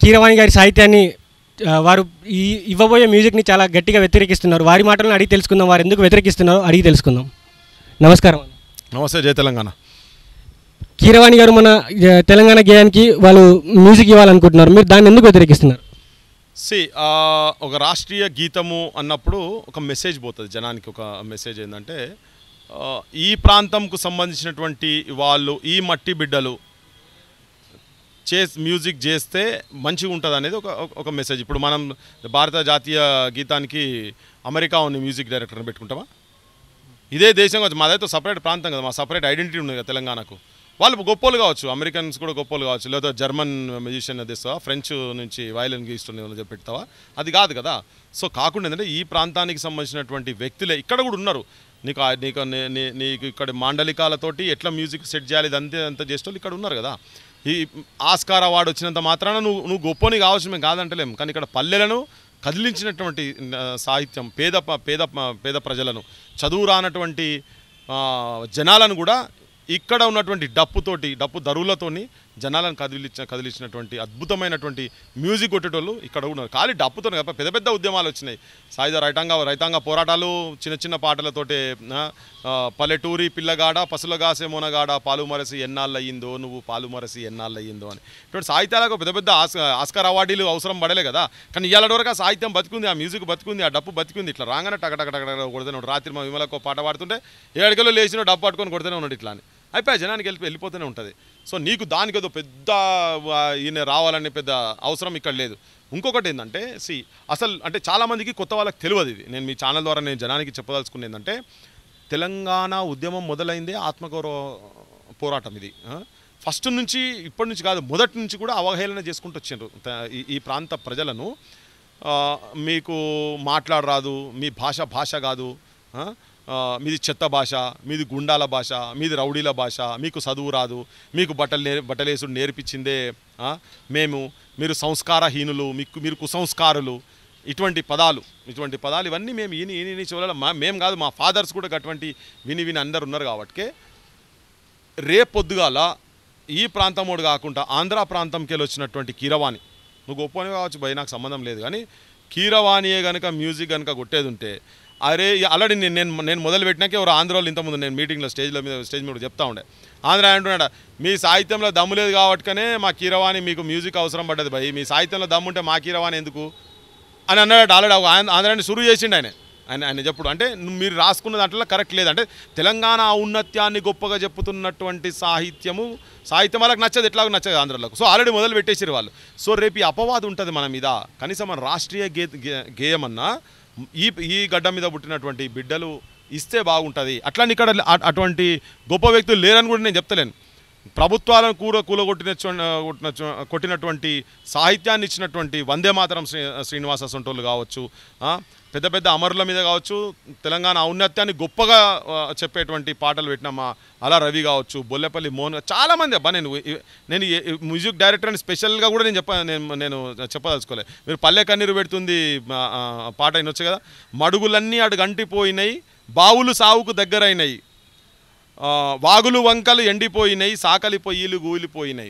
కీరవాణి గారి సాహిత్యాన్ని ఆ, వారు ఈ ఇవ్వబోయే మ్యూజిక్ని చాలా గట్టిగా వ్యతిరేకిస్తున్నారు వారి మాటలను అడిగి తెలుసుకుందాం వారు ఎందుకు వ్యతిరేకిస్తున్నారో అడిగి తెలుసుకుందాం నమస్కారం నమస్తే జయ తెలంగాణ కీరవాణి గారు మన ఆ, తెలంగాణ గేయానికి వాళ్ళు మ్యూజిక్ ఇవ్వాలనుకుంటున్నారు మీరు దాన్ని ఎందుకు వ్యతిరేకిస్తున్నారు సి ఒక రాష్ట్రీయ గీతము అన్నప్పుడు ఒక మెసేజ్ పోతుంది జనానికి ఒక మెసేజ్ ఏంటంటే ఆ, ఈ ప్రాంతంకు సంబంధించినటువంటి వాళ్ళు ఈ మట్టి బిడ్డలు చే మ్యూజిక్ చేస్తే మంచిగా ఉంటుంది అనేది ఒక ఒక- ఒక మెసేజ్ ఇప్పుడు మనం భారత జాతీయ గీతానికి అమెరికా ఉన్న మ్యూజిక్ డైరెక్టర్ని పెట్టుకుంటామా ఇదే దేశం కావచ్చు మాదైతే సపరేట్ ప్రాంతం కదా మా సపరేట్ ఐడెంటిటీ ఉంది కదా తెలంగాణకు వాళ్ళు గొప్పోలు కావచ్చు అమెరికన్స్ కూడా గొప్పోలు కావచ్చు లేదా జర్మన్ మ్యూజిషియన్ తెస్తావా ఫ్రెంచ్ నుంచి వయలిన్ గీస్తుంది పెడతావా అది కాదు కదా సో కాకుండా ఏంటంటే ఈ ప్రాంతానికి సంబంధించినటువంటి వ్యక్తులే ఇక్కడ కూడా ఉన్నారు నీకు ఆ- నీకు నీ- నీ- నీకు ఇక్కడ మాండలికాలతోటి ఎట్లా మ్యూజిక్ సెట్ చేయాలి ఇదంతే అంత చేసేవాళ్ళు ఇక్కడ ఉన్నారు కదా ఈ ఆస్కార్ అవార్డు వచ్చినంత మాత్రాన నువ్వు నువ్వు గొప్పని కావచ్చు మేము కాదంటలేం కానీ ఇక్కడ పల్లెలను కదిలించినటువంటి ఆ, సాహిత్యం పేద ప- పేద ప- పేద ప్రజలను చదువు రానటువంటి ఆ, జనాలను కూడా ఇక్కడ ఉన్నటువంటి డప్పుతోటి డప్పు దరువులతోని జనాలను కదిలించిన కదిలించినటువంటి అద్భుతమైనటువంటి మ్యూజిక్ కొట్టేటోళ్ళు ఇక్కడ కూడా ఉన్నారు ఖాళీ డప్పుతో కదా పెద్ద పెద్ద ఉద్యమాలు వచ్చినాయి సాయుధ రైతాంగ రైతాంగ పోరాటాలు చిన్న చిన్న పాటలతోటే ఆ, ఆ, పల్లెటూరి పిల్లగాడ పసులగాసే మొనగాడ పాలు మరసి ఎన్నాళ్ళు అయ్యిందో నువ్వు పాలు మరసి ఎన్నాళ్ళు అయ్యిందో అని ఇటువంటి సాహిత్యాలకు పెద్ద పెద్ద ఆస్ ఆస్కార్ అవార్డులు అవసరం పడలే కదా కానీ ఇవాళ వరకు ఆ సాహిత్యం బతుకుంది ఆ మ్యూజిక్ బతుకుంది ఆ డప్పు బతుకుంది ఇట్లా రాగానే టక టక టక టక కొడుతూనే ఉన్నాడు రాత్రి మా విమలకు పాట పాడుతుంటే ఏడుకలో లేచిన డప్పు పట్టుకొని కొడుతూనే ఉన్నాడు ఇట్లా అని అయిపోయి జనానికి వెళ్ళి వెళ్ళిపోతూనే ఉంటుంది సో నీకు దానికి ఏదో పెద్ద ఆ, ఈయన రావాలనే పెద్ద అవసరం ఇక్కడ లేదు ఇంకొకటి ఏంటంటే సి అసలు అంటే చాలామందికి కొత్త వాళ్ళకి తెలియదు ఇది నేను మీ ఛానల్ ద్వారా నేను జనానికి చెప్పదలుచుకునేది ఏంటంటే తెలంగాణ ఉద్యమం మొదలైందే ఆత్మగౌరవ పోరాటం ఇది ఆ? ఫస్ట్ నుంచి ఇప్పటి నుంచి కాదు మొదటి నుంచి కూడా అవహేళన చేసుకుంటూ వచ్చిండ్రు త- ఈ- ఈ ప్రాంత ప్రజలను ఆ, మీకు మాట్లాడరాదు మీ భాష భాష కాదు ఆ? ఆ, మీది చెత్త భాష మీది గుండాల భాష మీది రౌడీల భాష మీకు చదువు రాదు మీకు బట్టలు నేర్ బట్టలేసుడు నేర్పించిందే ఆ? మేము మీరు సంస్కారహీనులు మీకు మీరు కుసంస్కారులు ఇటువంటి పదాలు ఇటువంటి పదాలు ఇవన్నీ మేము ఈని ఈని చివరలో మా మేము కాదు మా ఫాదర్స్ కూడా అటువంటి విని విని అందరు ఉన్నారు కాబట్టి రేపొద్దుగాల ఈ ప్రాంతమోడు కాకుండా ఆంధ్ర ప్రాంతంకి వెళ్ళి వచ్చినటువంటి కీరవాణి నువ్వు గొప్పని కావచ్చు భయ నాకు సంబంధం లేదు కానీ కీరవాణియే కనుక మ్యూజిక్ కనుక కొట్టేది ఉంటే అరే ఆల్రెడీ నేను నేను నేను మొదలు పెట్టినాకే ఎవరు ఆంధ్రాలో ఇంతకుముందు నేను మీటింగ్లో స్టేజ్లో మీద స్టేజ్ మీద చెప్తా ఉండే ఆంధ్ర అంటున్నాడు మీ సాహిత్యంలో దమ్ము లేదు కాబట్టినే మా కీరవాణి మీకు మ్యూజిక్ అవసరం పడ్డది భయ్ మీ సాహిత్యంలో దమ్ము ఉంటే మా కీరవాణి ఎందుకు అని అన్నాడు ఆల్రెడీ ఆంధ్రాన్ని సురువు చేసిండు ఆయన ఆయన ఆయన చెప్పుడు అంటే నువ్వు మీరు రాసుకున్న దాంట్లో కరెక్ట్ లేదు అంటే తెలంగాణ ఔన్నత్యాన్ని గొప్పగా చెప్పుతున్నటువంటి సాహిత్యము సాహిత్యం వాళ్ళకి నచ్చదు ఎట్లాగో నచ్చదు ఆంధ్రలకు సో ఆల్రెడీ మొదలు పెట్టేసారు వాళ్ళు సో రేపు ఈ అపవాదం ఉంటుంది మన మీద కనీసం మన రాష్ట్రీయ గే గే- గేయమన్నా ఈ ఈ గడ్డ మీద పుట్టినటువంటి బిడ్డలు ఇస్తే బాగుంటుంది అట్లా ఇక్కడ అ- అటువంటి గొప్ప వ్యక్తులు లేరని కూడా నేను చెప్తలేను ప్రభుత్వాలను కూర కూలగొట్టిన కొట్టినటువంటి సాహిత్యాన్ని ఇచ్చినటువంటి వందే మాతరం శ్రీ శ్రీనివాస సొంటోళ్ళు కావచ్చు ఆ, పెద్ద పెద్ద అమరుల మీద కావచ్చు తెలంగాణ ఔన్నత్యాన్ని గొప్పగా ఆ, చెప్పేటువంటి పాటలు పెట్టిన మా అలా రవి కావచ్చు బొల్లెపల్లి మోహన్ గా- చాలామంది అబ్బా నేను ఈ- నేను ఈ- ఈ మ్యూజిక్ డైరెక్టర్ అని స్పెషల్గా కూడా నేను చెప్ప నేను నేను చెప్పదలుచుకోలేదు మీరు పల్లె కన్నీరు పెడుతుంది ఆ, ఆ, పాట అయినొచ్చు కదా మడుగులన్నీ అడు గంటిపోయినాయి బావులు సావుకు దగ్గరైనాయి ఆ, వాగులు వంకలు ఎండిపోయినాయి సాకలి పొయ్యిలు గూలిపోయినాయి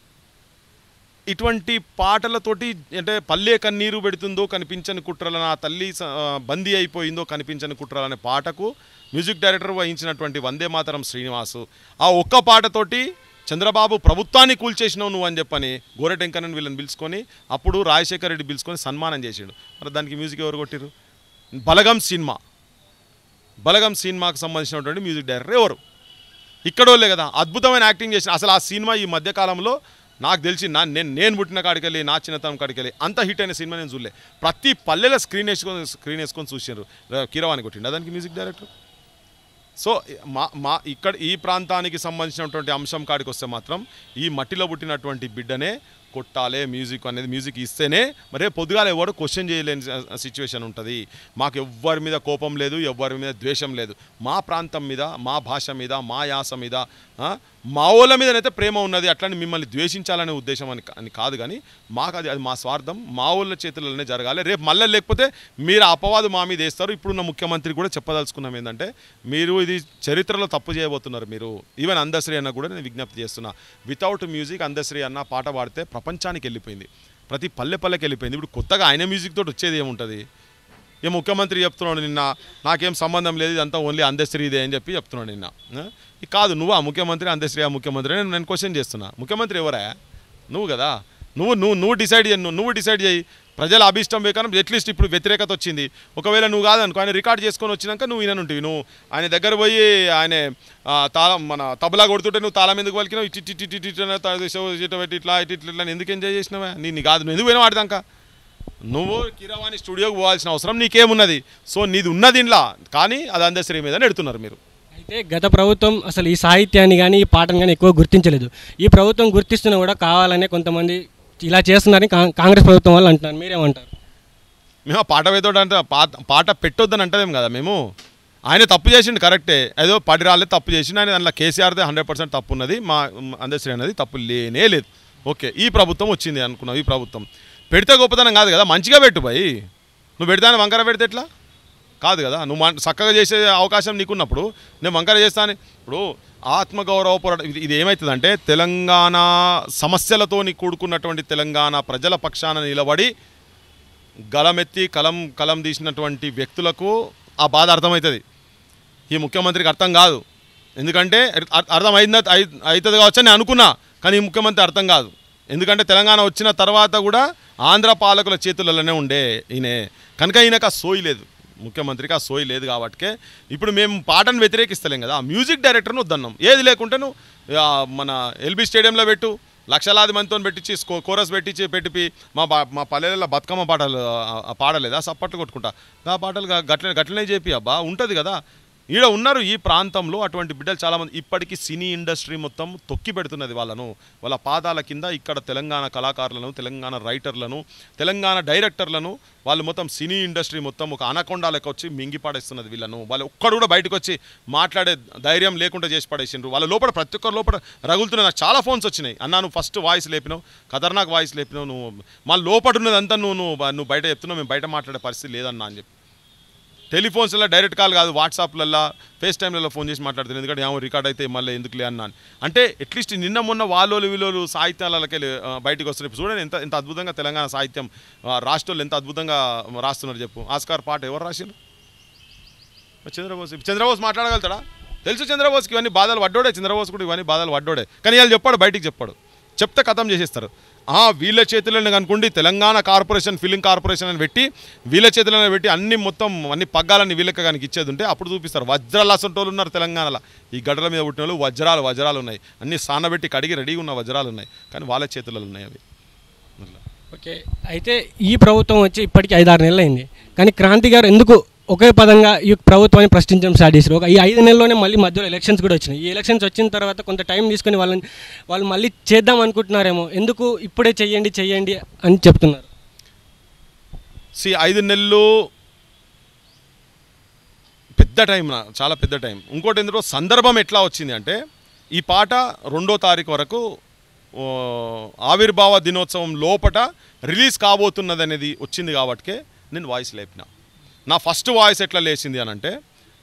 ఇటువంటి పాటలతోటి అంటే పల్లె కన్నీరు పెడుతుందో కనిపించని కుట్రల నా తల్లి స- ఆ, బందీ అయిపోయిందో కనిపించని కుట్రలు అనే పాటకు మ్యూజిక్ డైరెక్టర్ వహించినటువంటి వందే మాతరం శ్రీనివాసు ఆ ఒక్క పాటతోటి చంద్రబాబు ప్రభుత్వాన్ని కూల్చేసినావు నువ్వు అని చెప్పని గోరెటెంకనని వీళ్ళని పిలుచుకొని అప్పుడు రాజశేఖర రెడ్డి పిలుచుకొని సన్మానం చేసిండు మరి దానికి మ్యూజిక్ ఎవరు కొట్టిరు బలగం సినిమా బలగం సినిమాకు సంబంధించినటువంటి మ్యూజిక్ డైరెక్టర్ ఎవరు ఇక్కడోళ్ళే కదా అద్భుతమైన యాక్టింగ్ చేసిన అసలు ఆ సినిమా ఈ మధ్యకాలంలో నాకు తెలిసి నా నేను నేను పుట్టిన కాడికెళ్ళి నా చిన్నతనం కాడికెళ్ళి అంత హిట్ అయిన సినిమా నేను చూడలే ప్రతి పల్లెలో స్క్రీన్ వేసుకొని స్క్రీన్ వేసుకొని చూసారు కీరవాణి కొట్టిండు దానికి మ్యూజిక్ డైరెక్టర్ సో మా మా ఇక్కడ ఈ ప్రాంతానికి సంబంధించినటువంటి అంశం కాడికి వస్తే మాత్రం ఈ మట్టిలో పుట్టినటువంటి బిడ్డనే కొట్టాలే మ్యూజిక్ అనేది మ్యూజిక్ ఇస్తేనే మరే పొద్దుగాల ఎవరు క్వశ్చన్ చేయలేని సిచ్యువేషన్ ఉంటుంది మాకు ఎవ్వరి మీద కోపం లేదు ఎవ్వరి మీద ద్వేషం లేదు మా ప్రాంతం మీద మా భాష మీద మా యాస మీద ఆ, మా వాళ్ళ మీదనైతే ప్రేమ ఉన్నది అట్లని మిమ్మల్ని ద్వేషించాలనే ఉద్దేశం అని కా- అని కాదు కానీ మాకు అది అది మా స్వార్థం మా వాళ్ళ చేతులలోనే జరగాలి రేపు మళ్ళీ లేకపోతే మీరు ఆ అపవాదు మా మీద వేస్తారు ఇప్పుడున్న ముఖ్యమంత్రి కూడా చెప్పదలుచుకున్నాం ఏంటంటే మీరు ఇది చరిత్రలో తప్పు చేయబోతున్నారు మీరు ఈవెన్ అందశ్రీ అన్న కూడా నేను విజ్ఞప్తి చేస్తున్నా వితౌట్ మ్యూజిక్ అందశ్రీ అన్న పాట పాడితే ప్రపంచానికి వెళ్ళిపోయింది ప్రతి పల్లె పల్లెకి వెళ్ళిపోయింది ఇప్పుడు కొత్తగా ఆయన మ్యూజిక్ తోటి వచ్చేది ఏముంటుంది ఏ ముఖ్యమంత్రి చెప్తున్నాడు నిన్న నాకేం సంబంధం లేదు ఇదంతా ఓన్లీ అందశ్రీ ఇదే అని చెప్పి చెప్తున్నాడు నిన్న ఆ? ఇది కాదు నువ్వు ఆ ముఖ్యమంత్రి అందశ్రీ ఆ ముఖ్యమంత్రి అని నేను క్వశ్చన్ చేస్తున్నా ముఖ్యమంత్రి ఎవరా నువ్వు కదా నువ్వు నువ్వు నువ్వు డిసైడ్ చేయి నువ్వు నువ్వు డిసైడ్ చేయి ప్రజల అభిష్టం వేకనం అట్లీస్ట్ ఇప్పుడు వ్యతిరేకత వచ్చింది ఒకవేళ నువ్వు కాదనుకో ఆయన రికార్డ్ చేసుకొని వచ్చినాక నువ్వు ఈయన ఉంటివి నువ్వు ఆయన దగ్గర పోయి ఆయన ఆ, తాళం మన తబలా కొడుతుంటే నువ్వు తాళం ఎందుకు పలికినావు ఇటు ఇటు ఇటు ఇటు ఇటు తా- షో ఇటు పెట్టి ఇట్లా ఇటు ఇట్లా ఇట్లా అని ఎందుకు ఎంజాయ్ చేసినావా నీ నీ కాదు నువ్వు ఎందుకు పోయినా వాడదాకా నువ్వు కిరవాణి స్టూడియోకి పోవాల్సిన అవసరం నీకేమున్నది సో నీది ఉన్నది ఇంట్లో కానీ అది అందశ్రీ మీద నెడుతున్నారు మీరు అయితే గత ప్రభుత్వం అసలు ఈ సాహిత్యాన్ని కానీ ఈ పాటను కానీ ఎక్కువ గుర్తించలేదు ఈ ప్రభుత్వం గుర్తిస్తున్నా కూడా కావాలనే కొంతమంది ఇలా చేస్తున్నారని కా- కాంగ్రెస్ ప్రభుత్వం వాళ్ళు అంటున్నారు మీరేమంటారు మేము ఆ పాట వేతోడు అంటే పాట పాట పెట్టొద్దని అంటలేం కదా మేము ఆయన తప్పు చేసిండు కరెక్టే ఏదో పడి రాలే తప్పు చేసిండు ఆయన దాంట్లో కేసీఆర్దే హండ్రెడ్ పర్సెంట్ తప్పు ఉన్నది మా అందశ్రీ అనేది తప్పు లేనే లేదు ఓకే ఈ ప్రభుత్వం వచ్చింది అనుకున్నావు ఈ ప్రభుత్వం పెడితే గొప్పతనం కాదు కదా మంచిగా పెట్టు భయ్ నువ్వు పెడతాను వంకర పెడితే ఎట్లా కాదు కదా నువ్వు మన- చక్కగా చేసే అవకాశం నీకున్నప్పుడు నేను వంకర చేస్తాను ఇప్పుడు ఆత్మగౌరవ పోరాటం ఇది ఇది ఏమవుతుందంటే తెలంగాణ సమస్యలతోని కూడుకున్నటువంటి తెలంగాణ ప్రజల పక్షాన నిలబడి గలమెత్తి కలం కలం తీసినటువంటి వ్యక్తులకు ఆ బాధ అర్థమవుతుంది ఈ ముఖ్యమంత్రికి అర్థం కాదు ఎందుకంటే అర్- అర్థం అయిందా అయి- అవుతుంది కావచ్చు అని అనుకున్నా కానీ ఈ ముఖ్యమంత్రి అర్థం కాదు ఎందుకంటే తెలంగాణ వచ్చిన తర్వాత కూడా ఆంధ్ర పాలకుల చేతులలోనే ఉండే ఈయనే కనుక ఈయనకు ఆ సోయి లేదు ముఖ్యమంత్రికి ఆ సోయి లేదు కాబట్టికే ఇప్పుడు మేము పాటను వ్యతిరేకిస్తలేం కదా ఆ మ్యూజిక్ డైరెక్టర్ను వద్దన్నాం ఏది లేకుంటే నువ్వు ఆ, మన ఎల్బీ స్టేడియంలో పెట్టు లక్షలాది మందితో పెట్టించి స్కో- కోరస్ పెట్టించి పెట్టిపి మా బా మా పల్లెలలో బతుకమ్మ పాటలు ఆ, ఆ, పాడలేదా సప్పట్లు కొట్టుకుంటా ఆ పాటలు గా- గట్లనే గట్లనే చెప్పి అబ్బా ఉంటుంది కదా ఈడ ఉన్నారు ఈ ప్రాంతంలో అటువంటి బిడ్డలు చాలామంది ఇప్పటికీ సినీ ఇండస్ట్రీ మొత్తం తొక్కి పెడుతున్నది వాళ్ళను వాళ్ళ పాదాల కింద ఇక్కడ తెలంగాణ కళాకారులను తెలంగాణ రైటర్లను తెలంగాణ డైరెక్టర్లను వాళ్ళు మొత్తం సినీ ఇండస్ట్రీ మొత్తం ఒక అనకొండ లెక్క వచ్చి మింగి పాడేస్తున్నది వీళ్ళను వాళ్ళు ఒక్కడు కూడా బయటకు వచ్చి మాట్లాడే ధైర్యం లేకుండా చేసి పడేసిండ్రు వాళ్ళ లోపల ప్రతి ఒక్కరి లోపల రగులుతున్న నాకు చాలా ఫోన్స్ వచ్చినాయి అన్నా నువ్వు ఫస్ట్ వాయిస్ లేపినావు ఖతర్నాక్ వాయిస్ లేపినావు నువ్వు మా లోపల ఉన్నదంతా నువ్వు నువ్వు నువ్వు బయట చెప్తున్నావు మేము బయట మాట్లాడే పరిస్థితి లేదన్నా అని చెప్పి టెలిఫోన్స్లో డైరెక్ట్ కాల్ కాదు వాట్సాప్లలో ఫేస్ టైంలలో ఫోన్ చేసి మాట్లాడుతున్నాను ఎందుకంటే ఏమో రికార్డ్ అయితే మళ్ళీ ఎందుకులే అన్నాను అంటే అట్లీస్ట్ నిన్న మొన్న వాళ్ళోలు వీళ్ళు సాహిత్యాలకే బయటకు వస్తున్నారు ఇప్పుడు చూడండి ఎంత ఎంత అద్భుతంగా తెలంగాణ సాహిత్యం ఆ, రాష్ట్రాలు ఎంత అద్భుతంగా రాస్తున్నారు చెప్పు ఆస్కార్ పాట ఎవరు రాశారు చంద్రబోస్ ఇప్పుడు చంద్రబోస్ మాట్లాడగలుగుతాడా తెలుసు చంద్రబోస్కి ఇవన్నీ బాధలు పడ్డోడే చంద్రబోస్ కూడా ఇవన్నీ బాధలు పడ్డోడే కానీ వాళ్ళు చెప్పాడు బయటికి చెప్పాడు చెప్తే కథం చేసేస్తారు ఆ వీళ్ళ చేతులను కనుకోండి తెలంగాణ కార్పొరేషన్ ఫిలిం కార్పొరేషన్ అని పెట్టి వీళ్ళ చేతులను పెట్టి అన్ని మొత్తం అన్ని పగ్గాలన్నీ వీళ్ళకి కనుక ఇచ్చేది ఉంటే అప్పుడు చూపిస్తారు వజ్రాలు అసంటోళ్ళు ఉన్నారు తెలంగాణలో ఈ గడ్డల మీద పుట్టిన వాళ్ళు వజ్రాలు వజ్రాలు ఉన్నాయి అన్ని సానబెట్టి కడిగి రెడీగా ఉన్న వజ్రాలు ఉన్నాయి కానీ వాళ్ళ చేతులలో ఉన్నాయి అవి అట్లా. ఓకే అయితే ఈ ప్రభుత్వం వచ్చి ఇప్పటికి ఐదారు నెలలు అయింది కానీ క్రాంతి గారు ఎందుకు ఒకే పదంగా ఈ ప్రభుత్వాన్ని ప్రశ్నించడం స్టార్ట్ చేశారు ఒక ఈ ఐదు నెలల్లోనే మళ్ళీ మధ్యలో ఎలక్షన్స్ కూడా వచ్చినాయి ఈ ఎలక్షన్స్ వచ్చిన తర్వాత కొంత టైం తీసుకొని వాళ్ళని వాళ్ళు మళ్ళీ చేద్దాం అనుకుంటున్నారేమో ఎందుకు ఇప్పుడే చెయ్యండి చెయ్యండి అని చెప్తున్నారు సి ఐదు నెలలు పెద్ద టైం నా చాలా పెద్ద టైం ఇంకోటి ఎందులో సందర్భం ఎట్లా వచ్చింది అంటే ఈ పాట రెండో తారీఖు వరకు ఓ, ఆవిర్భావ దినోత్సవం లోపట రిలీజ్ కాబోతున్నది అనేది వచ్చింది కాబట్టికే నేను వాయిస్ లేపిన నా ఫస్ట్ వాయిస్ ఎట్లా లేచింది అని అంటే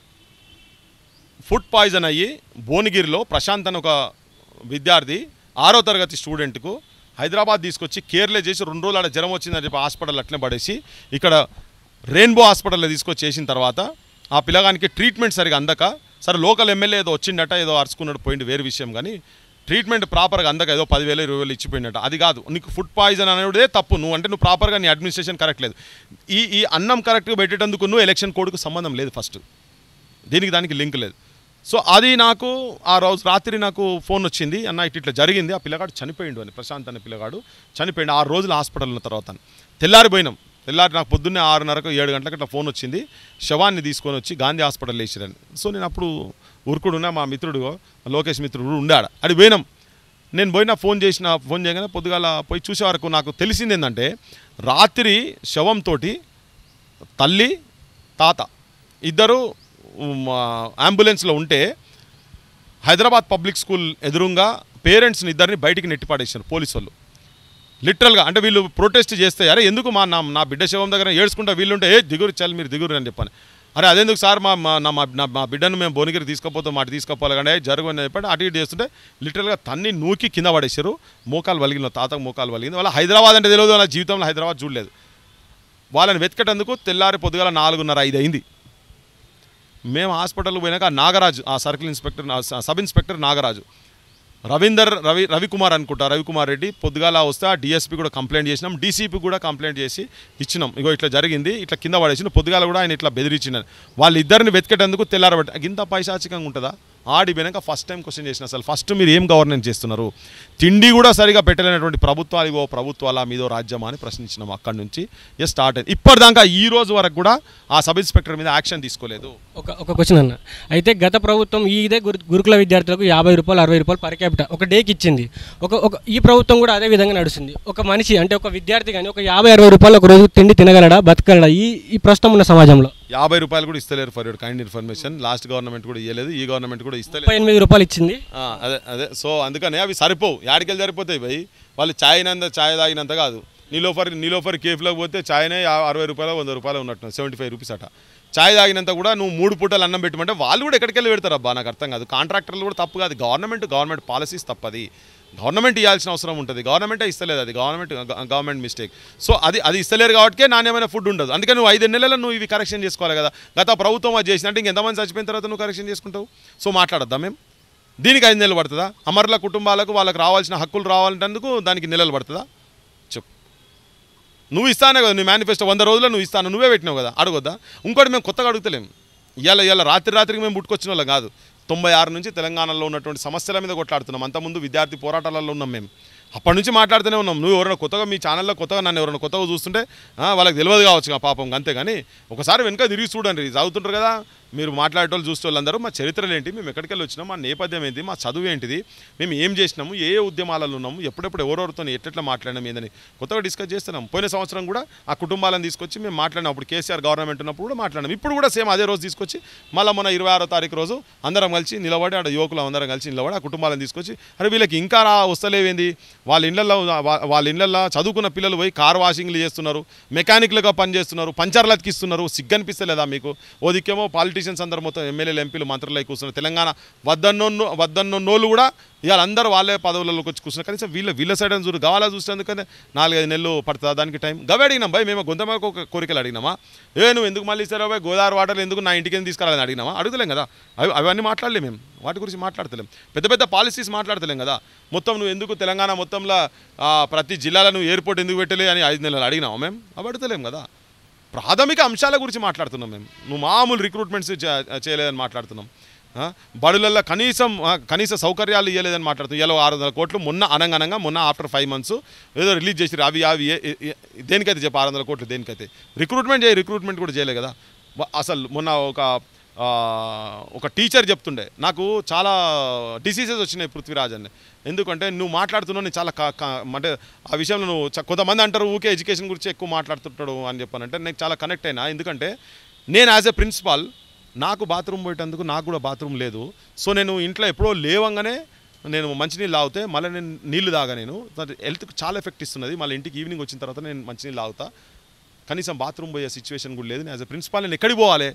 ఫుడ్ పాయిజన్ అయ్యి భువనగిరిలో ప్రశాంత్ అని ఒక విద్యార్థి ఆరో తరగతి స్టూడెంట్కు హైదరాబాద్ తీసుకొచ్చి కేర్లే చేసి రెండు రోజులు ఆడ జ్వరం వచ్చిందని చెప్పి హాస్పిటల్ అట్లనే పడేసి ఇక్కడ రెయిన్బో హాస్పిటల్లో తీసుకొచ్చి చేసిన తర్వాత ఆ పిల్లగానికి ట్రీట్మెంట్ సరిగా అందక సరే లోకల్ ఎమ్మెల్యే ఏదో వచ్చిండట ఏదో అరుచుకున్నాడు పోయింది వేరే విషయం కానీ ట్రీట్మెంట్ ప్రాపర్గా అందక ఏదో పదివేలు ఇరవై వేలు ఇచ్చిపోయినట్ట అది కాదు నీకు ఫుడ్ పాయిజన్ అనేదే తప్పు నువ్వు అంటే నువ్వు ప్రాపర్గా నీ అడ్మినిస్ట్రేషన్ కరెక్ట్ లేదు ఈ ఈ అన్నం కరెక్ట్గా పెట్టేటందుకు నువ్వు ఎలక్షన్ కోడ్కు సంబంధం లేదు ఫస్ట్ దీనికి దానికి లింక్ లేదు సో అది నాకు ఆ రోజు రాత్రి నాకు ఫోన్ వచ్చింది అన్న ఇట్లా ఇట్లా జరిగింది ఆ పిల్లగాడు చనిపోయిండు అని ప్రశాంత్ అనే పిల్లగాడు చనిపోయిండు ఆరు రోజులు హాస్పిటల్ ఉన్న తర్వాత తెల్లారిపోయినాం తెల్లారి నాకు పొద్దున్నే ఆరున్నరకు ఏడు గంటలకు ఇట్లా ఫోన్ వచ్చింది శవాన్ని తీసుకొని వచ్చి గాంధీ హాస్పిటల్ వేసిరని సో నేను అప్పుడు ఊరుకుడున్నా మా మిత్రుడు లోకేష్ మిత్రుడు ఉండాడు అది పోయినాం నేను పోయినా ఫోన్ చేసిన ఫోన్ చేయగానే పొద్దుగాల పోయి చూసే వరకు నాకు తెలిసింది ఏంటంటే రాత్రి శవంతో తల్లి తాత ఇద్దరు ఉమ్, ఆ, అంబులెన్స్లో ఉంటే హైదరాబాద్ పబ్లిక్ స్కూల్ ఎదురుగా పేరెంట్స్ని ఇద్దరిని బయటికి నెట్టిపాడేసారు పోలీసు వాళ్ళు లిటరల్గా అంటే వీళ్ళు ప్రొటెస్ట్ చేస్తే అరే ఎందుకు మా నా నా బిడ్డ శవం దగ్గర ఏడ్చుకుంటా వీళ్ళుంటే ఏ దిగురు చాలు మీరు దిగురు అని చెప్పాను అరే అదెందుకు సార్ మా మా నా మా- నా- మా బిడ్డను మేము భువనగిరి తీసుకుపోతాం మాట తీసుకుపోవాలి కానీ జరుగు అని చెప్పి అటు ఇటు చేస్తుంటే లిటరల్గా తన్ని నూకి కింద పడేసారు మోకాలు వలిగిన తాతకు మోకాలు వలిగింది వాళ్ళ హైదరాబాద్ అంటే తెలియదు వాళ్ళ జీవితంలో హైదరాబాద్ చూడలేదు వాళ్ళని వెతికేటందుకు తెల్లారి పొద్దుగాల నాలుగున్నర ఐదు అయింది మేము హాస్పిటల్కి పోయినాక ఆ నాగరాజు ఆ సర్కిల్ ఇన్స్పెక్టర్ ఆ స- సబ్ ఇన్స్పెక్టర్ నాగరాజు రవీందర్ రవి రవికుమార్ అనుకుంటా రవికుమార్ రెడ్డి పొద్దుగాల వస్తే ఆ డిఎస్పీ కూడా కంప్లైంట్ చేసినాం డీసీపీ కూడా కంప్లైంట్ చేసి ఇచ్చినాం ఇగో ఇట్లా జరిగింది ఇట్లా కింద పడేసిన పొద్దుగాల కూడా ఆయన ఇట్లా బెదిరించిన వాళ్ళిద్దరిని వెతికేటందుకు తెల్లారబట్టి ఇంత పైశాచికంగా ఉంటుందా ఆడి వెనక ఫస్ట్ టైం క్వశ్చన్ చేసిన అసలు ఫస్ట్ మీరు ఏం గవర్నెన్స్ చేస్తున్నారు తిండి కూడా సరిగా పెట్టలేనటువంటి ప్రభుత్వాలు ఇవో ప్రభుత్వాల మీదో రాజ్యమా అని ప్రశ్నించినాం అక్కడి నుంచి ఎస్ స్టార్ట్ అయింది ఇప్పటిదాకా ఈ రోజు వరకు కూడా ఆ సబ్ ఇన్స్పెక్టర్ మీద యాక్షన్ తీసుకోలేదు ఒక ఒక క్వశ్చన్ అన్న అయితే గత ప్రభుత్వం ఈ ఇదే గురు గురుకుల విద్యార్థులకు యాభై రూపాయలు అరవై రూపాయలు పర్ క్యాపిటల్ ఒక డేకి ఇచ్చింది ఒక ఒక ఈ ప్రభుత్వం కూడా అదే విధంగా నడుస్తుంది ఒక మనిషి అంటే ఒక విద్యార్థి కానీ ఒక యాభై అరవై రూపాయలు ఒక రోజు తిండి తినగలడా బతకగలడా ఈ ఈ ప్రస్తుతం ఉన్న సమాజంలో యాభై రూపాయలు కూడా ఇస్తలేరు for your kind information last government కూడా ఇవ్వలేదు ఈ గవర్నమెంట్ కూడా ఇస్తలేదు ముప్పై ఎనిమిది రూపాయలు ఇచ్చింది ఆ, అదే అదే సో అందుకనే అవి సరిపోవు యాడికెళ్ళి సరిపోతాయి భయ్ వాళ్ళు ఛాయ్ నంత ఛాయ్ తాగినంత కాదు నీలోఫర్ నీలోఫర్ కేఫ్లోకి పోతే ఛాయ్నే యా- అరవై రూపాయలు వంద రూపాయలు ఉన్నట్టు సెవెంటీ ఫైవ్ రూపీస్ అట ఛాయ్ తాగినంత కూడా నువ్వు మూడు పూటలు అన్నం పెట్టమంటే వాళ్ళు కూడా ఎక్కడికి వెళ్ళి పెడతారు అబ్బా నాకు అర్థం కాదు కాంట్రాక్టర్లు కూడా తప్పు కాదు గవర్నమెంట్ గవర్నమెంట్ పాలసీస్ తప్పది గవర్నమెంట్ ఇవ్వాల్సిన అవసరం ఉంటుంది గవర్నమెంటే ఇస్తలేదు అది గవర్నమెంట్ గవర్నమెంట్ మిస్టేక్ సో అది అది ఇస్తలేరు కాబట్టి నాణ్యమైన ఫుడ్ ఉండదు అందుకని నువ్వు ఐదు నెలలు నువ్వు ఇవి కరెక్షన్ చేసుకోవాలి కదా గత ప్రభుత్వం అది చేసినట్టు ఇంకెంతమంది చచ్చిపోయిన తర్వాత నువ్వు కరెక్షన్ చేసుకుంటావు సో మాట్లాడద్దాం మేము దీనికి ఐదు నెలలు పడుతుందా అమరుల కుటుంబాలకు వాళ్ళకి రావాల్సిన హక్కులు రావాలంటందుకు దానికి నెలలు పడుతుందా చెప్పు నువ్వు ఇస్తానే కదా నీ మేనిఫెస్టో వంద రోజుల్లో నువ్వు ఇస్తాను నువ్వే పెట్టినావు కదా అడగొద్దా ఇంకోటి మేము కొత్తగా అడుగుతలేము ఇవాళ ఇవాళ రాత్రి రాత్రికి మేము పుట్టుకొచ్చిన వాళ్ళం కాదు తొంభై ఆరు నుంచి తెలంగాణలో ఉన్నటువంటి సమస్యల మీద కొట్లాడుతున్నాం అంతకుముందు విద్యార్థి పోరాటాలలో ఉన్నాం మేము అప్పటి నుంచి మాట్లాడుతూనే ఉన్నాం నువ్వు ఎవరైనా కొత్తగా మీ ఛానల్లో కొత్తగా నన్ను ఎవరైనా కొత్తగా చూస్తుంటే ఆ, వాళ్ళకి తెలియదు కావచ్చు ఆ పాపం అంతే కానీ ఒకసారి వెనక తిరిగి చూడండి చదువుతుంటారు కదా మీరు మాట్లాడేటోళ్ళు చూసే వాళ్ళందరూ మా చరిత్రలు ఏంటి మేము ఎక్కడికి వెళ్ళి వచ్చినాం మా నేపథ్యం ఏంటి మా చదువు ఏంటిది మేము ఏం చేసినాము ఏ ఏ ఉద్యమాలలో ఉన్నాము ఎప్పుడెప్పుడు ఎవరెవరితో ఎట్లెట్లా మాట్లాడినాం ఏందని కొత్తగా డిస్కస్ చేస్తున్నాం పోయిన సంవత్సరం కూడా ఆ కుటుంబాలను తీసుకొచ్చి మేము మాట్లాడినాం అప్పుడు కేసీఆర్ గవర్నమెంట్ ఉన్నప్పుడు కూడా మాట్లాడినాం ఇప్పుడు కూడా సేమ్ అదే రోజు తీసుకొచ్చి మళ్ళీ మన ఇరవై ఆరో తారీఖు రోజు అందరం కలిసి నిలబడి ఆడ యువకులు అందరం కలిసి నిలబడి ఆ కుటుంబాలను తీసుకొచ్చి అరే వీళ్ళకి ఇంకా రా వస్తలేవేంది వాళ్ళ ఇళ్ళల్లో వా- వాళ్ళ ఇళ్ళల్లో చదువుకున్న పిల్లలు పోయి కార్ వాషింగ్లు చేస్తున్నారు మెకానిక్లుగా పనిచేస్తున్నారు పంచర్లు అతికిస్తున్నారు సిగ్గనిపిస్తలేదా మీకు ఓ దిక్కేమో పాలిటీషియన్స్ అందరు మొత్తం ఎమ్మెల్యేలు ఎంపీలు మంత్రులు అయి కూర్చున్నారు తెలంగాణ వద్దన్నో వద్దన్నోళ్ళు కూడా ఇవాళ అందరూ వాళ్ళే పదవులలోకి వచ్చి కూర్చున్నారు కనీసం వీళ్ళ వీళ్ళ సైడ్ అని చూడు కావాలా చూసేందుకనే నాలుగైదు నెలలు పడుతుందా దానికి టైం గవి అడిగినాం భయ్ మేము గొంతమ కోరికలు అడిగినామా ఏ నువ్వు ఎందుకు మళ్ళీ ఇస్తారా భయ్ గోదావరి వాటర్లు ఎందుకు నా ఇంటికి ఎందుకు తీసుకురాలని అడిగినామా అడుగుతలేం కదా అవి అవన్నీ మాట్లాడలేం మేము వాటి గురించి మాట్లాడతలేం పెద్ద పెద్ద పాలసీస్ మాట్లాడతలేం కదా మొత్తం నువ్వు ఎందుకు తెలంగాణ మొత్తంలో ఆ, ప్రతి జిల్లాలో నువ్వు ఎయిర్పోర్ట్ ఎందుకు పెట్టలే అని ఐదు నెలలు అడిగినావా మేము అవి అడుగుతలేం కదా ప్రాథమిక అంశాల గురించి మాట్లాడుతున్నాం మేము నువ్వు మామూలు రిక్రూట్మెంట్స్ చే- చేయలేదని మాట్లాడుతున్నాం ఆ, బడులల్లో కనీసం ఆ, కనీస సౌకర్యాలు ఇవ్వలేదని మాట్లాడుతున్నాం ఇలా ఆరు వందల కోట్లు మొన్న అనంగనంగా మొన్న ఆఫ్టర్ ఫైవ్ మంత్స్ ఏదో రిలీజ్ చేసి అవి అవి ఏ- ఏ- ఏ- దేనికైతే చెప్పు ఆరు వందల కోట్లు దేనికైతే రిక్రూట్మెంట్ చేయి రిక్రూట్మెంట్ కూడా చేయలే కదా వ- అసలు మొన్న ఒక ఆ, ఒక టీచర్ చెప్తుండే నాకు చాలా డిసీజెస్ వచ్చినాయి పృథ్వీరాజ్ అని ఎందుకంటే నువ్వు మాట్లాడుతున్నావు నేను చాలా క- క- అంటే ఆ విషయంలో నువ్వు చ- కొంతమంది అంటారు ఊకే ఎడ్యుకేషన్ గురించి ఎక్కువ మాట్లాడుతుంటాడు అని చెప్పానంటే నేను చాలా కనెక్ట్ అయినా ఎందుకంటే నేను యాజ్ ఎ ప్రిన్సిపాల్ నాకు బాత్రూమ్ పోయేటందుకు నాకు కూడా బాత్రూమ్ లేదు సో నేను ఇంట్లో ఎప్పుడో లేవంగానే నేను మంచినీళ్ళు తాగితే మళ్ళీ నేను నీళ్లు తాగా నేను హెల్త్కి చాలా ఎఫెక్ట్ ఇస్తున్నది మళ్ళీ ఇంటికి ఈవినింగ్ వచ్చిన తర్వాత నేను మంచినీళ్ళు తాగుతా కనీసం బాత్రూమ్ పోయే సిచ్యువేషన్ కూడా లేదు నేను యాజ్ ఎ ప్రిన్సిపాల్ నేను ఎక్కడికి పోవాలి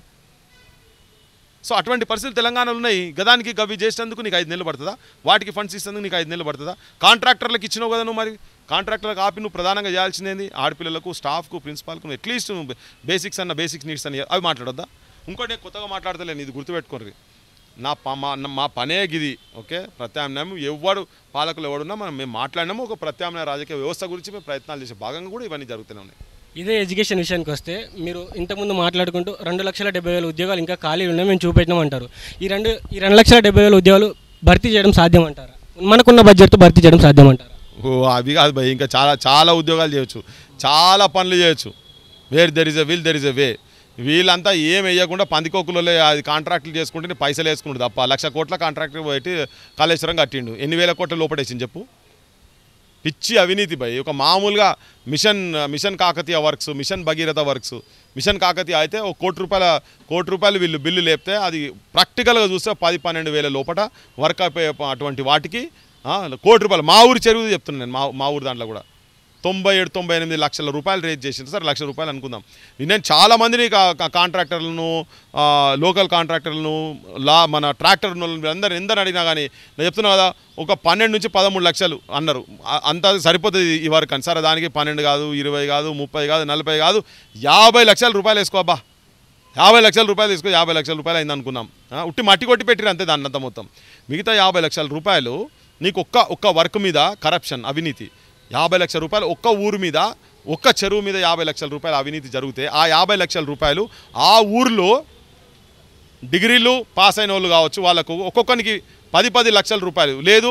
సో అటువంటి పరిస్థితులు తెలంగాణలో ఉన్నాయి గదానికి గవి చేసేందుకు నీకు ఐదు నెలలు పడుతుందా వాటికి ఫండ్స్ ఇస్తేందుకు నీకు ఐదు నెలలు పడుతుందా కాంట్రాక్టర్లకు ఇచ్చినావు కదా నువ్వు మరి కాంట్రాక్టర్లకు ఆపి నువ్వు ప్రధానంగా చేయాల్సిందేంది ఆడపిల్లలకు స్టాఫ్కు ప్రిన్సిపాల్కు నువ్వు అట్లీస్ట్ నువ్వు బేసిక్స్ అన్న బేసిక్ నీడ్స్ అని అవి మాట్లాడొద్దా ఇంకోటి నేను కొత్తగా మాట్లాడతలేను ఇది గుర్తుపెట్టుకోండి నా ప- మా మా పనే గిది ఓకే ప్రత్యామ్నాయం ఎవడు పాలకులు ఎవడున్నా మనం మేము మాట్లాడినాము ఒక ప్రత్యామ్నాయ రాజకీయ వ్యవస్థ గురించి మేము ప్రయత్నాలు చేసే భాగంగా కూడా ఇవన్నీ జరుగుతూనే ఉన్నాయి ఇదే ఎడ్యుకేషన్ విషయానికి వస్తే మీరు ఇంతకుముందు మాట్లాడుకుంటూ రెండు లక్షల డెబ్బై వేల ఉద్యోగాలు ఇంకా ఖాళీలు ఉన్నాయి మేము చూపెట్టినాం అంటారు ఈ రెండు ఈ రెండు లక్షల డెబ్బై వేల ఉద్యోగాలు భర్తీ చేయడం సాధ్యం అంటారా మనకున్న బడ్జెట్తో భర్తీ చేయడం సాధ్యం అంటారా ఓ అవి కాదు భయ్ ఇంకా చాలా చాలా ఉద్యోగాలు చేయొచ్చు చాలా పనులు చేయొచ్చు where there is a will there is a way వీళ్ళంతా ఏం వేయకుండా పందికొక్కులలో అది కాంట్రాక్టులు చేసుకుంటే పైసలు వేసుకుంటు తప్ప లక్ష కోట్ల కాంట్రాక్ట్ పెట్టి కాళేశ్వరం కట్టిండు ఎన్ని వేల కోట్ల లోపడేసింది చెప్పు పిచ్చి అవినీతి భయ్ ఒక మామూలుగా mission mission Kakatiya works mission Bhagiratha works mission Kakatiya అయితే ఒక కోటి రూపాయల కోటి రూపాయలు వీళ్ళు బిల్లు లేపితే అది ప్రాక్టికల్గా చూస్తే పది పన్నెండు వేల లోపల వర్క్ అయిపోయే అటువంటి వాటికి ఆ, కోటి రూపాయలు మా ఊరి చెరువు చెప్తున్నాను నేను మా మా ఊరి దాంట్లో కూడా తొంభై ఏడు తొంభై ఎనిమిది లక్షల రూపాయలు రేట్ చేసింది సరే లక్ష రూపాయలు అనుకుందాం నేను చాలా మందిని కా- కా- కాంట్రాక్టర్లను ఆ, లోకల్ కాంట్రాక్టర్లను లా మన ట్రాక్టర్ అందరు ఎందరు అడిగినా కానీ నేను చెప్తున్నా కదా ఒక పన్నెండు నుంచి పదమూడు లక్షలు అన్నారు ఆ- అంత సరిపోతుంది ఈ వరకు అని సరే దానికి పన్నెండు కాదు ఇరవై కాదు ముప్పై కాదు నలభై కాదు యాభై లక్షల రూపాయలు వేసుకో అబ్బా యాభై లక్షల రూపాయలు తీసుకో యాభై లక్షల రూపాయలు అయింది అనుకున్నాం ఆ, ఉట్టి మట్టి కొట్టి పెట్టిరు అంతే దాన్ని అంత మొత్తం మిగతా యాభై లక్షల రూపాయలు నీకు ఒక్క ఒక్క వర్క్ మీద కరప్షన్ అవినీతి యాభై లక్షల రూపాయలు ఒక్క ఊరు మీద ఒక్క చెరువు మీద యాభై లక్షల రూపాయల అవినీతి జరిగితే ఆ యాభై లక్షల రూపాయలు ఆ ఊర్లో డిగ్రీలు పాస్ అయిన వాళ్ళు కావచ్చు వాళ్ళకు ఒక్కొక్కరికి పది పది లక్షల రూపాయలు లేదు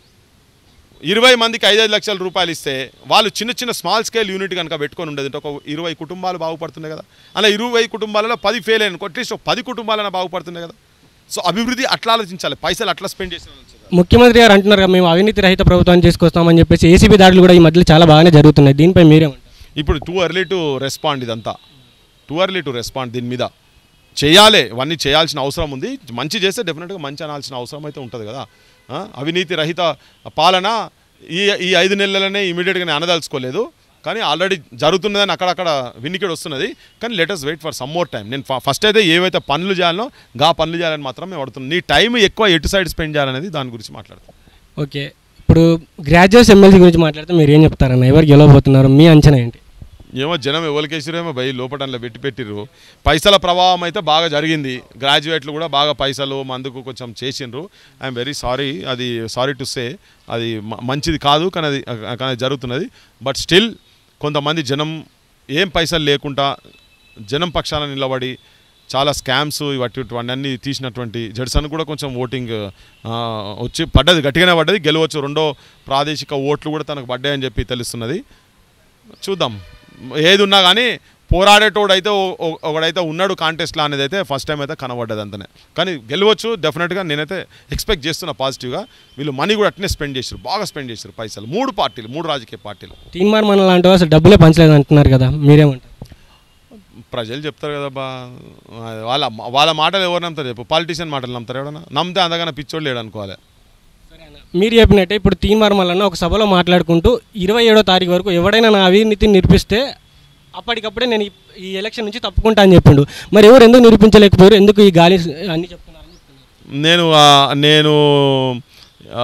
ఇరవై మందికి ఐదైదు లక్షల రూపాయలు ఇస్తే వాళ్ళు చిన్న చిన్న స్మాల్ స్కేల్ యూనిట్ కనుక పెట్టుకొని ఉండేది అంటే ఒక ఇరవై కుటుంబాలు బాగుపడుతున్నాయి కదా అలా ఇరవై కుటుంబాలలో పది ఫెయిల్ అయిన అట్లీస్ట్ ఒక పది కుటుంబాలైనా బాగుపడుతున్నాయి కదా సో అభివృద్ధి అట్లా ఆలోచించాలి పైసలు అట్లా స్పెండ్ చేసిన ముఖ్యమంత్రి గారు అంటున్నారు కదా, మేము అవినీతి రహిత ప్రభుత్వాన్ని తీసుకొస్తామని చెప్పేసి ఏసీబీ దాడులు కూడా ఈ మధ్యలో చాలా బాగానే జరుగుతున్నాయి దీనిపై మీరేమంటారు ఇప్పుడు టూ అర్లీ టు రెస్పాండ్ ఇదంతా టూ అర్లీ టు రెస్పాండ్ దీని మీద చేయాలి ఇవన్నీ చేయాల్సిన అవసరం ఉంది మంచి చేస్తే డెఫినెట్గా మంచి అనాల్సిన అవసరం అయితే ఉంటుంది కదా ఆ, అవినీతి రహిత పాలన ఈ ఈ ఐదు నెలలనే ఇమీడియట్గా నేను అనదలుచుకోలేదు కానీ ఆల్రెడీ జరుగుతున్నదని అక్కడక్కడ వినికిడి వస్తున్నది కానీ let us wait for some more time నేను ఫస్ట్ అయితే ఏవైతే పనులు చేయాలనో గా పనులు చేయాలని మాత్రం మేము అడుగుతున్నాను నీ టైం ఎక్కువ ఎటు సైడ్ స్పెండ్ చేయాలనేది దాని గురించి మాట్లాడతాను ఓకే ఇప్పుడు గ్రాడ్యుయేట్స్ ఎమ్మెల్సీ గురించి మాట్లాడితే మీరు ఏం చెప్తారన్న ఎవరు గెలవబోతున్నారు మీ అంచనా ఏంటి ఏమో జనం ఎవరికేసిరేమో భయ్ లోపటంలో పెట్టి పెట్టిర్రు పైసల ప్రభావం అయితే బాగా జరిగింది గ్రాడ్యుయేట్లు కూడా బాగా పైసలు మందుకు కొంచెం చేసిండ్రు ఐఎమ్ వెరీ సారీ అది సారీ టు సే అది మ- మంచిది కాదు కానీ అది కానీ అది జరుగుతున్నది బట్ స్టిల్ కొంతమంది జనం ఏం పైసలు లేకుండా జనం పక్షాన నిలబడి చాలా స్కామ్స్ ఇవట్టి అన్నీ తీసినటువంటి జడ్సన్ కూడా కొంచెం ఓటింగ్ ఆ, వచ్చి పడ్డది గట్టిగానే పడ్డది గెలవచ్చు రెండో ప్రాదేశిక ఓట్లు కూడా తనకు పడ్డాయని చెప్పి తెలుస్తున్నది చూద్దాం ఏది ఉన్నా కానీ పోరాడేటోడు అయితే ఓ- ఓ- ఒకడైతే ఉన్నాడు కాంటెస్ట్లో అనేది అయితే ఫస్ట్ టైం అయితే కనబడ్డది అంతనే కానీ గెలవచ్చు డెఫినెట్గా నేనైతే ఎక్స్పెక్ట్ చేస్తున్నా పాజిటివ్గా వీళ్ళు మనీ కూడా అట్నే స్పెండ్ చేశారు బాగా స్పెండ్ చేశారు పైసలు మూడు పార్టీలు మూడు రాజకీయ పార్టీలు తీన్మార్ మన లాంటి వాళ్ళు అసలు డబ్బులే పంచలేదు అంటున్నారు కదా మీరేమంటారు ప్రజలు చెప్తారు కదా బా వాళ్ళ వాళ్ళ మాటలు ఎవరు నమ్ముతారు చెప్పు పాలిటీషియన్ మాటలు నమ్ముతారు ఎవడన్నా నమ్మితే అంతగానే పిచ్చోళ్ళు లేడు అనుకోవాలి మీరు చెప్పినట్టే ఇప్పుడు తీన్మార్ మల్లన్న ఒక సభలో మాట్లాడుకుంటూ ఇరవై ఏడో తారీఖు వరకు ఎవడైనా నా అవినీతిని నిరూపిస్తే అప్పటికప్పుడే నేను ఈ- ఈ ఎలక్షన్ నుంచి తప్పుకుంటా అని చెప్పిండు మరి ఎవరు ఎందుకు నిరూపించలేకపోయారు ఎందుకు ఈ గాలి అన్ని చెప్తున్నారని చెప్తున్నారు నేను ఆ, నేను ఆ,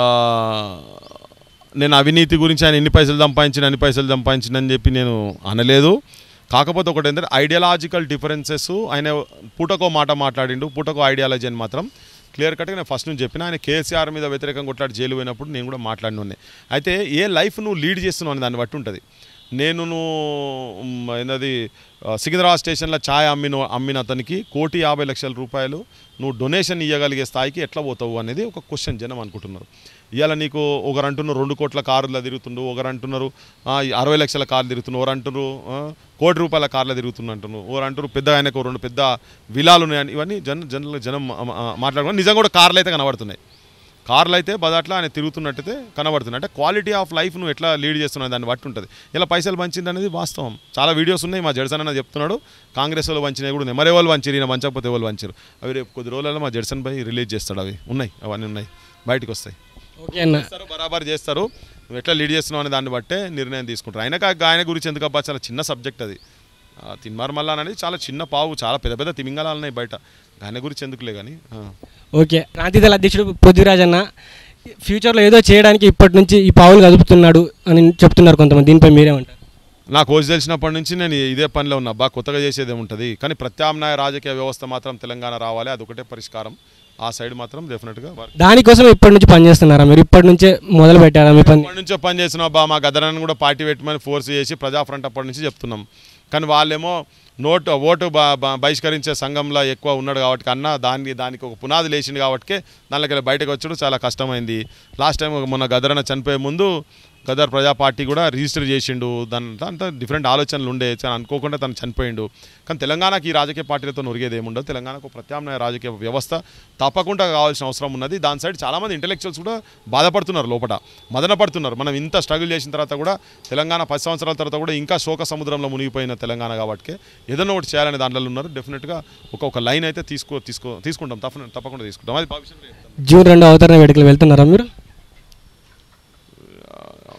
నేను అవినీతి గురించి ఆయన ఎన్ని పైసలు సంపాదించిన ఎన్ని పైసలు సంపాదించిన అని చెప్పి నేను అనలేదు కాకపోతే ఒకటి ఏంటంటే ఐడియాలజికల్ డిఫరెన్సెస్ ఆయన పూటకో మాట మాట్లాడిండు పూటకో ఐడియాలజీ అని మాత్రం క్లియర్ కట్గా నేను ఫస్ట్ నుంచి చెప్పిన ఆయన కేసీఆర్ మీద వ్యతిరేకంగా కొట్లాడి జైలు పోయినప్పుడు నేను కూడా మాట్లాడిన అయితే ఏ లైఫ్ నువ్వు లీడ్ చేస్తున్నావు అని దాన్ని బట్టి ఉంటుంది నేను నువ్వు, మ్, ఏందది ఆ, సికింద్రాబాద్ స్టేషన్లో ఛాయ్ అమ్మిన అమ్మిన అతనికి కోటి యాభై లక్షల రూపాయలు నువ్వు డొనేషన్ ఇవ్వగలిగే స్థాయికి ఎట్లా పోతావు అనేది ఒక క్వశ్చన్ జనం అనుకుంటున్నారు ఇవాళ నీకు ఒకరు అంటున్నారు రెండు కోట్ల కారులో తిరుగుతుండు ఒకరు అంటున్నారు ఆ, అరవై లక్షల కార్లు తిరుగుతున్నారు ఒకరు అంటున్నారు ఆ, కోటి రూపాయల కార్లో తిరుగుతున్నా అంటున్నారు ఒకరు అంటారు పెద్ద ఆయనకు రెండు పెద్ద విలాలు ఉన్నాయని ఇవన్నీ జన జనరల్ జనం మాట్లాడుకుని నిజంగా కూడా కార్లు అయితే కనబడుతున్నాయి కార్లు అయితే బదాట్లో ఆయన తిరుగుతున్నట్టయితే కనబడుతుంది అంటే క్వాలిటీ ఆఫ్ లైఫ్ నువ్వు ఎట్లా లీడ్ చేస్తున్నావు దాన్ని బట్టి ఉంటుంది ఇలా పైసలు పంచింది అనేది వాస్తవం చాలా వీడియోస్ ఉన్నాయి మా జడ్సన్ అన్న చెప్తున్నాడు కాంగ్రెస్ వాళ్ళు వంచినవి కూడా ఉన్నాయి మరి ఎవరు వంచారు ఈయన వంచకపోతే ఎవరు వంచారు అవి రేపు కొద్ది రోజులలో మా జడ్సన్ పై రిలీజ్ చేస్తాడు అవి ఉన్నాయి అవన్నీ ఉన్నాయి బయటకు వస్తాయి ఓకే అన్న చేస్తారు బరాబర్ చేస్తారు నువ్వు ఎట్లా లీడ్ చేస్తున్నావు అనే దాన్ని బట్టే నిర్ణయం తీసుకుంటారు ఆయనక ఆయన గురించి ఎందుకు అబ్బా చాలా చిన్న సబ్జెక్ట్ అది ఆ, తిన్మార్ మల్లా అనేది చాలా చిన్న పావు చాలా పెద్ద పెద్ద తిమింగలాలు ఉన్నాయి బయట ఆయన గురించి ఎందుకులే కానీ ఆ. ఓకే క్రాంతిదళ అధ్యక్షుడు పృథ్వీరాజ్ అన్న ఫ్యూచర్లో ఏదో చేయడానికి ఇప్పటి నుంచి ఈ పావులు కదుపుతున్నాడు అని చెప్తున్నారు కొంతమంది దీనిపై మీరేమంటారు నాకు కోచ్ తెలిసినప్పటి నుంచి నేను ఇదే పనిలో ఉన్నా బా కొత్తగా చేసేది ఏముంటుంది కానీ ప్రత్యామ్నాయ రాజకీయ వ్యవస్థ మాత్రం తెలంగాణ రావాలి అదొకటే పరిష్కారం ఆ సైడ్ మాత్రం డెఫినెట్గా వర్క్ దానికోసం ఇప్పటి నుంచి పనిచేస్తున్నారా మీరు ఇప్పటి నుంచే మొదలు పెట్టారా మీ పని అప్పటి నుంచో పని చేసిన బా మా గదరాన్ని కూడా పార్టీ పెట్టమని ఫోర్స్ చేసి ప్రజా ఫ్రంట్ అప్పటి నుంచి చెప్తున్నాం కానీ వాళ్ళేమో నోటు ఓటు బ- బ- బహిష్కరించే సంఘంలో ఎక్కువ ఉన్నాడు కాబట్టి అన్న దాన్ని దానికి ఒక పునాది లేచింది కాబట్టి దానిలోకి బయటకు వచ్చాడు చాలా కష్టమైంది లాస్ట్ టైం మొన్న గదరన్న చనిపోయే ముందు గదర్ ప్రజా పార్టీ కూడా రిజిస్టర్ చేసిండు దాని అంతా డిఫరెంట్ ఆలోచనలు ఉండే కానీ అనుకోకుండా తను చనిపోయిండు కానీ తెలంగాణకి ఈ రాజకీయ పార్టీలతో నొరిగేది ఏముండదు తెలంగాణకు ప్రత్యామ్నాయ రాజకీయ వ్యవస్థ తప్పకుండా కావాల్సిన అవసరం ఉన్నది దాని సైడ్ చాలామంది ఇంటలెక్చువల్స్ కూడా బాధపడుతున్నారు లోపల మదన పడుతున్నారు మనం ఇంత స్ట్రగుల్ చేసిన తర్వాత కూడా తెలంగాణ పది సంవత్సరాల తర్వాత కూడా ఇంకా శోక సముద్రంలో మునిగిపోయిన తెలంగాణ కాబట్టి ఏదైనా ఒకటి చేయాలనే దాంట్లో ఉన్నారు డెఫినెట్గా ఒక ఒక లైన్ అయితే తీసుకో తీసుకో తీసుకుంటాం తప్ప తప్పకుండా తీసుకుంటాం అది భవిష్యత్తులో చెప్తాం. జూన్ రెండో అవతరణ వేడుకలు వెళ్తున్నారా మీరు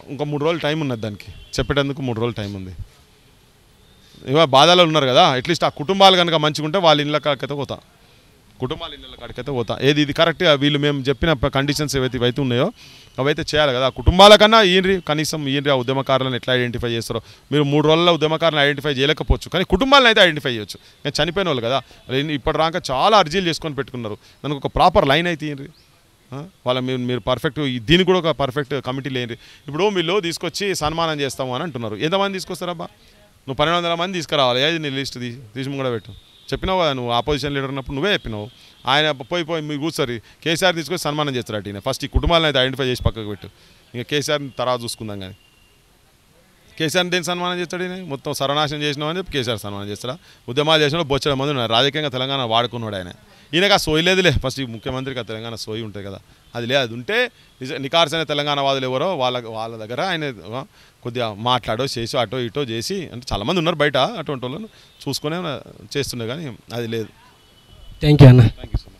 ఇంకా మూడు రోజులు టైం ఉన్నది దానికి చెప్పేటందుకు మూడు రోజులు టైం ఉంది ఇవా బాధలో ఉన్నారు కదా అట్లీస్ట్ ఆ కుటుంబాలు కనుక మంచిగా ఉంటే వాళ్ళ ఇళ్ళ కాడికైతే పోతా కుటుంబాల ఇళ్ళ కాడికైతే పోతా ఏది ఇది కరెక్ట్గా వీళ్ళు మేము చెప్పిన కండిషన్స్ ఏవైతే ఇవైతే ఉన్నాయో అవైతే చేయాలి కదా ఆ కుటుంబాల కన్నా ఈయనరి కనీసం ఈయనరి ఆ ఉద్యమకారులను ఎట్లా ఐడెంటిఫై చేస్తారో మీరు మూడు రోజుల్లో ఉద్యమకారులను ఐడెంటిఫై చేయలేకపోవచ్చు కానీ కుటుంబాలను అయితే ఐడెంటిఫై చేయొచ్చు నేను చనిపోయిన వాళ్ళు కదా ఇప్పటి రాక చాలా అర్జీలు చేసుకొని పెట్టుకున్నారు దానికి ఒక ప్రాపర్ లైన్ అయితే ఈయనరి ఆ? వాళ్ళ మీరు మీరు పర్ఫెక్ట్ దీనికి కూడా ఒక పర్ఫెక్ట్ కమిటీ లేని ఇప్పుడు మీరు తీసుకొచ్చి సన్మానం చేస్తాము అని అంటున్నారు ఎంతమంది తీసుకొస్తారబ్బా నువ్వు పన్నెండు వందల మంది తీసుకురావాలి ఏది నీ లిస్ట్ తీ తీసి కూడా పెట్టు చెప్పినావు కదా నువ్వు ఆపోజిషన్ లీడర్ ఉన్నప్పుడు నువ్వే చెప్పినావు ఆయన పోయి పోయి మీరు కూర్చోరి కేసీఆర్ తీసుకొచ్చి సన్మానం చేస్తారు అటు ఈయన ఫస్ట్ ఈ కుటుంబాలను అయితే ఐడెంటిఫై చేసి పక్కకు పెట్టు ఇంకా కేసీఆర్ని తర్వాత చూసుకుందాం కానీ కేసీఆర్ని దేని సన్మానం చేస్తాడు ఈయన మొత్తం సర్వనాశనం చేసినామని చెప్పి కేసీఆర్ సన్మానం చేస్తాడా ఉద్యమాలు చేసిన బొచ్చడ మంది ఉన్నారు రాజకీయంగా తెలంగాణ వాడుకున్నాడు ఆయన ఈయనకు ఆ సోయి లేదులే ఫస్ట్ ఈ ముఖ్యమంత్రికి ఆ తెలంగాణ సోయి ఉంటుంది కదా అది లేదు అది ఉంటే నిజ నికార్సైన తెలంగాణ వాదులు ఎవరో వాళ్ళ వాళ్ళ దగ్గర ఆయన ఆ, కొద్దిగా మాట్లాడో చేసి అటో ఇటో చేసి అంటే చాలామంది ఉన్నారు బయట అటువంటి వాళ్ళను చూసుకునే చేస్తుండే కానీ అది లేదు థ్యాంక్ యూ అన్న థ్యాంక్ యూ సో మచ్